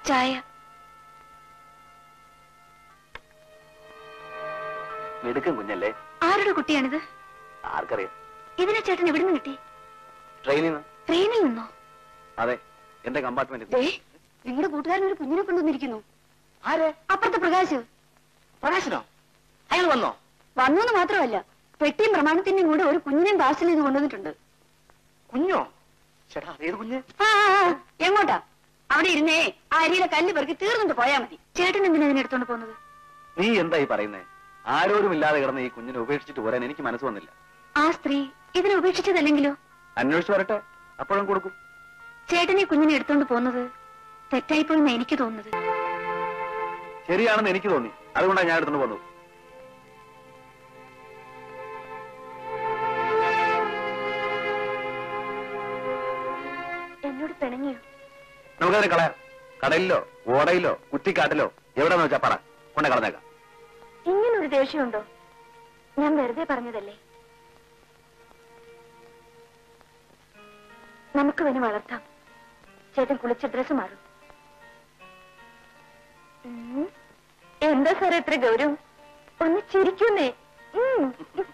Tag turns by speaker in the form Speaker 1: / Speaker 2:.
Speaker 1: ചായ
Speaker 2: മിടുക്കൻ കുഞ്ഞല്ലേ
Speaker 1: ആരുടെ കുട്ടിയാണിത്
Speaker 2: ആർക്കറിയാം
Speaker 1: ഇതിനെ ചേട്ടൻ എവിടുന്ന് കിട്ടി
Speaker 2: ട്രെയിനിൽ നിന്ന്
Speaker 1: ട്രെയിനിൽ നിന്നോ
Speaker 2: അതെ എന്റെ കമ്പാർട്ട്മെന്റ്
Speaker 1: ദേ നിങ്ങളുടെ കൂട്ടുകാരൻ ഒരു കുഞ്ഞിനെ കൊണ്ടുവന്നിരിക്കുന്നു
Speaker 3: ആരെ
Speaker 1: അപ്പുറത്തെ പ്രകാശ്
Speaker 3: പ്രകാശനോ അയാൾ വന്നോ
Speaker 1: വന്നു എന്ന് മാത്രമല്ല പെട്ടിയും പ്രമാണത്തിന്റെയും കൂടെ ഒരു കുഞ്ഞിനെയും പാർസൽ ചെയ്ത് കൊണ്ടുവന്നിട്ടുണ്ട്
Speaker 3: കുഞ്ഞോ ചേട്ടാ അതേത് കുഞ്ഞ്
Speaker 1: ആ ആ, ആ, എങ്ങോട്ടാ അവിടെ ഇരുന്നേ ആ അരിയിലെ കല്ല് പെറുക്കി തീർന്നിട്ട് പോയാ മതി ചേട്ടൻ എന്തിനാ ഇതിനെ എടുത്തോണ്ട് പോകുന്നത്
Speaker 2: നീ എന്തായി പറയുന്നേ ആരോരും ഇല്ലാതെ കിടന്ന് ഈ കുഞ്ഞിനെ ഉപേക്ഷിച്ചിട്ട് പോരാൻ എനിക്ക് മനസ്സ് വന്നില്ല
Speaker 1: ആ സ്ത്രീ ഇതിനെ ഉപേക്ഷിച്ചതല്ലെങ്കിലോ
Speaker 2: അന്വേഷിച്ച് വരട്ടെ അപ്പോഴും കൊടുക്കും
Speaker 1: ചേട്ടൻ ഈ കുഞ്ഞിനെ എടുത്തോണ്ട് പോകുന്നത് തെറ്റായിപ്പോയെന്ന് എനിക്ക് തോന്നുന്നത്
Speaker 2: ശരിയാണെന്ന് എനിക്ക് തോന്നി അതുകൊണ്ടാണ് ഞാൻ എടുത്തോണ്ട് പോന്നു
Speaker 1: എന്നോട് പിണങ്ങിയോ
Speaker 2: നമുക്കതിനെ കളയാം കടലിലോ ഓടയിലോ കുറ്റിക്കാട്ടിലോ എവിടെന്ന് വെച്ചാ പറ കൊണ്ടേ കളഞ്ഞേക്കാം
Speaker 1: ഇങ്ങനൊരു ദേഷ്യമുണ്ടോ ഞാൻ വെറുതെ പറഞ്ഞതല്ലേ നമുക്ക് അവനെ വളർത്താം ചേട്ടൻ കുളിച്ച ഡ്രസ് മാറും ഉം. എന്താ സാറേ ഇത്ര ഗൗരവം ഒന്ന് ചിരിക്കുന്നേ ഉം.